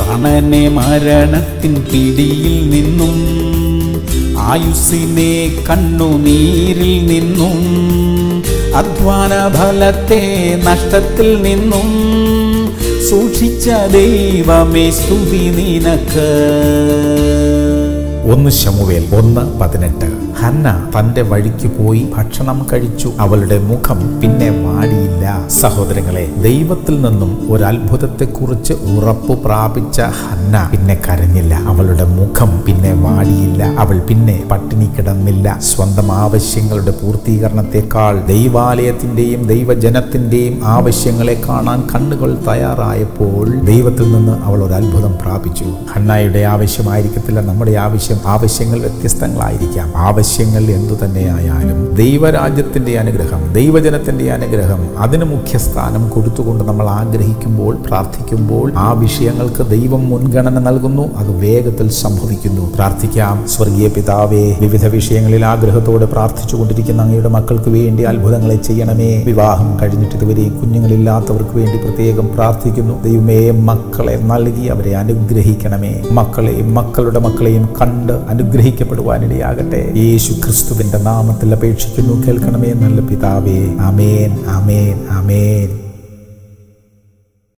പ്രാണനെ മരണത്തിൻ പിടിയിൽ നിന്നും ആയുസ്സിനെ കണ്ണുനീരിൽ നിന്നും അധ്വാന ഫലത്തെ നഷ്ടത്തിൽ നിന്നും സൂക്ഷിച്ച ദൈവമേ സ്തുതി നിനക്ക് ഒന്ന് ശമുവേൽ ഒന്ന് പതിനെട്ട് ഹന്ന തന്റെ വഴിക്ക് പോയി ഭക്ഷണം കഴിച്ചു അവളുടെ മുഖം പിന്നെ വാടിയില്ല സഹോദരങ്ങളെ ദൈവത്തിൽ നിന്നും ഒരു അത്ഭുതത്തെക്കുറിച്ച് ഉറപ്പു പ്രാപിച്ച ഹന്ന പിന്നെ കരഞ്ഞില്ല അവളുടെ മുഖം പിന്നെ വാടിയില്ല അവൾ പിന്നെ പട്ടിണി കിടന്നില്ല സ്വന്തം ആവശ്യങ്ങളുടെ പൂർത്തീകരണത്തെക്കാൾ ദൈവാലയത്തിന്റെയും ദൈവജനത്തിന്റെയും ആവശ്യങ്ങളെ കാണാൻ കണ്ണുകൾ തയ്യാറായപ്പോൾ ദൈവത്തിൽ നിന്ന് അവൾ ഒരു അത്ഭുതം പ്രാപിച്ചു ഹന്നായുടെ ആവശ്യമായിരിക്കത്തില്ല നമ്മുടെ ആവശ്യം ആവശ്യങ്ങൾ വ്യത്യസ്തങ്ങളായിരിക്കാം ആവശ്യങ്ങൾ എന്തു തന്നെയായാലും ദൈവരാജ്യത്തിന്റെ അനുഗ്രഹം ദൈവജനത്തിന്റെ അനുഗ്രഹം അതിന് മുഖ്യസ്ഥാനം കൊടുത്തുകൊണ്ട് നമ്മൾ ആഗ്രഹിക്കുമ്പോൾ പ്രാർത്ഥിക്കുമ്പോൾ ആ വിഷയങ്ങൾക്ക് ദൈവം മുൻഗണന നൽകുന്നു അത് വേഗത്തിൽ സംഭവിക്കുന്നു പ്രാർത്ഥിക്കാം സ്വർഗീയ പിതാവേ വിവിധ വിഷയങ്ങളിൽ ആഗ്രഹത്തോടെ പ്രാർത്ഥിച്ചുകൊണ്ടിരിക്കുന്ന അങ്ങയുടെ മക്കൾക്ക് വേണ്ടി അത്ഭുതങ്ങളെ ചെയ്യണമേ വിവാഹം കഴിഞ്ഞിട്ട് ഇതുവരെയും കുഞ്ഞുങ്ങളില്ലാത്തവർക്ക് വേണ്ടി പ്രത്യേകം പ്രാർത്ഥിക്കുന്നു ദൈവമേ മക്കളെ നൽകി അവരെ അനുഗ്രഹിക്കണമേ മക്കളെയും മക്കളുടെ മക്കളെയും കണ്ട് അനുഗ്രഹിക്കപ്പെടുവാനിടയാകട്ടെ യേശു ക്രിസ്തുവിന്റെ നാമത്തിൽ അപേക്ഷിക്കുന്നു കേൾക്കണമേ നല്ല പിതാവേ അമേൻ അമേൻ അമേൻ